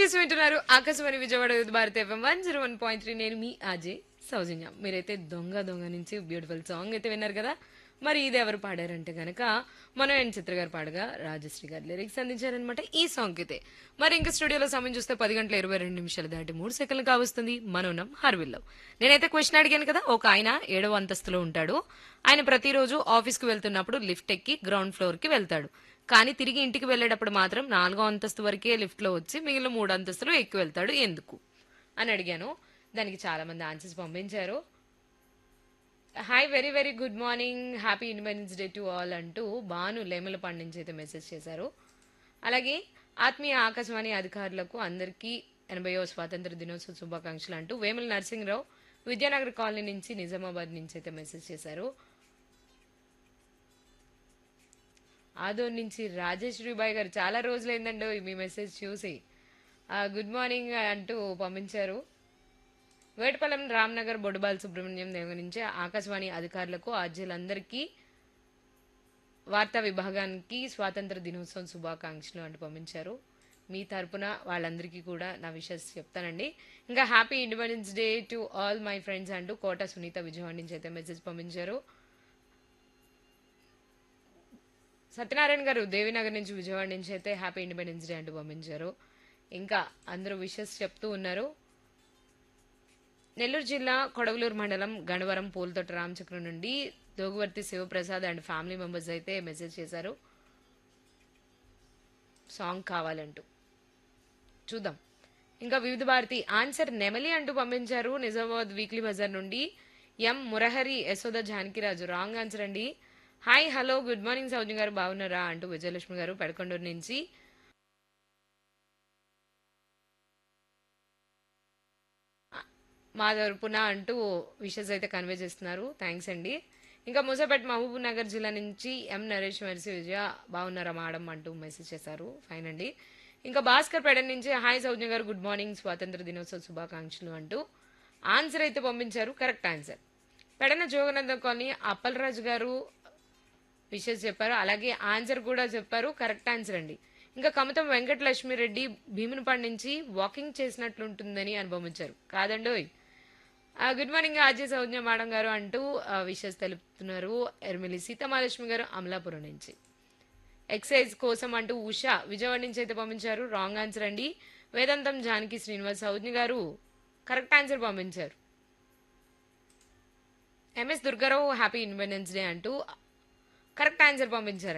చేసి వింటున్నారు Akashvani Vijayawada youth Bharat FM one zero one point three నేను మీ అజయ్ సౌజన్య మీరైతే దొంగ దొంగ నుంచి బ్యూటిఫుల్ సాంగ్ అయితే విన్నారు కదా మరి ఇది ఎవరు పాడారంటే గనక మనం ఎన్ చిత్ర గారు పాడగా రాజశ్రీ గారు లిరిక్స్ అందించారనమాట ఈ సాంగ్ అయితే మరి ఇంకా స్టూడియోలో సమయం చూస్తే పది గంటల ఇరవై రెండు నిమిషాలు దాటి మూడు సెకండ్లు కావస్తుంది మనం ఉన్నాం హర్విల్లో నేనైతే క్వశ్చన్ అడిగాను కదా ఒక ఆయన ఏడవ అంతస్తులో ఉంటాడు ఆయన ప్రతిరోజు ఆఫీస్కి వెళ్తున్నప్పుడు లిఫ్ట్ ఎక్కి గ్రౌండ్ ఫ్లోర్కి వెళ్తాడు కానీ తిరిగి ఇంటికి వెళ్ళేటప్పుడు మాత్రం నాలుగో అంతస్తు వరకే లిఫ్ట్లో వచ్చి మిగిలిన మూడు అంతస్తులు ఎక్కి వెళ్తాడు ఎందుకు అని అడిగాను దానికి చాలా మంది ఆన్సర్స్ పంపించారు hi very very good morning happy independence day to all అంటూ బాను లేమలపాడు నుంచి అయితే మెసేజ్ చేశారు అలాగే ఆత్మీయ ఆకాశవాణి అధికారులకు అందరికీ ఎనభైవ స్వాతంత్ర దినోత్సవ శుభాకాంక్షలు అంటూ వేముల నరసింహరావు విద్యానగర్ కాలనీ నుంచి నిజామాబాద్ నుంచి అయితే మెసేజ్ చేశారు ఆదోర్ నుంచి రాజేశ్వరి బాయ్ గారు చాలా రోజులైందండి మీ మెసేజ్ చూసి ఆ, గుడ్ మార్నింగ్ అంటూ పంపించారు వేటపాలెం రామ్నగర్ బొడుబాల్ సుబ్రహ్మణ్యం దగ్గర నుంచి ఆకాశవాణి అధికారులకు ఆర్జీలందరికీ వార్తా విభాగానికి స్వాతంత్ర దినోత్సవం శుభాకాంక్షలు అంటూ పంపించారు మీ తరపున వాళ్ళందరికీ కూడా నా విషయస్ చెప్తానండి ఇంకా happy independence day to all my friends అంటూ కోట సునీత విజయవాడ నుంచి అయితే మెసేజ్ పంపించారు సత్యనారాయణ గారు దేవినగర్ నుంచి విజయవాడ నుంచి అయితే హ్యాపీ ఇండిపెండెన్స్ డే అంటూ పంపించారు ఇంకా అందరూ విషెస్ చెప్తూ ఉన్నారు నెల్లూరు జిల్లా కొడవలూరు మండలం గణవరం పూలతోట రామచక్రం నుండి Doguvarthi Sivaprasad and family members అయితే మెసేజ్ చేశారు సాంగ్ కావాలంటూ చూద్దాం ఇంకా వివిధ భారతి ఆన్సర్ నెమలి అంటూ పంపించారు నిజామాబాద్ వీక్లీ బజార్ నుండి M Murahari Yashoda Janakiraju wrong answer అండి hi hello good morning Saujan గారు బాగున్నారా అంటూ విజయలక్ష్మి గారు పెడకొండూరు నుంచి మా తరపున అంటూ విషెస్ అయితే కన్వే చేస్తున్నారు థ్యాంక్స్ అండి ఇంకా ముసాపేట్ మహబూబ్ నగర్ జిల్లా నుంచి ఎం నరేష్ మెర్సి విజయ బాగున్నారా మేడం అంటూ మెసేజ్ చేశారు ఫైన్ అండి ఇంకా భాస్కర్ పెడ నుంచి హాయ్ సౌజ్ఞ గారు గుడ్ మార్నింగ్ స్వాతంత్ర దినోత్సవ శుభాకాంక్షలు అంటూ ఆన్సర్ అయితే పంపించారు correct answer Pedana Joganandha colony Appalaraju గారు విషెస్ చెప్పారు అలాగే ఆన్సర్ కూడా చెప్పారు కరెక్ట్ ఆన్సర్ అండి ఇంకా కమతం వెంకటలక్ష్మి రెడ్డి భీమునిపాడు నుంచి వాకింగ్ చేసినట్లుంటుందని అనుభవించారు కాదండోయ్ ఆ, good morning Ajay Saujnya madam గారు అంటూ విషెస్ తెలుపుతున్నారు ఎర్మిలి సీతమహాలక్ష్మి గారు అమలాపురం నుంచి ఎక్సైజ్ కోసం అంటూ ఉషా విజయవాడ నుంచి అయితే పంపించారు రాంగ్ ఆన్సర్ అండి వేదాంతం జానకి శ్రీనివాస్ సౌజ్ఞ గారు కరెక్ట్ ఆన్సర్ పంపించారు MS Durgarao happy independence day అంటూ కరెక్ట్ ఆన్సర్ పంపించారు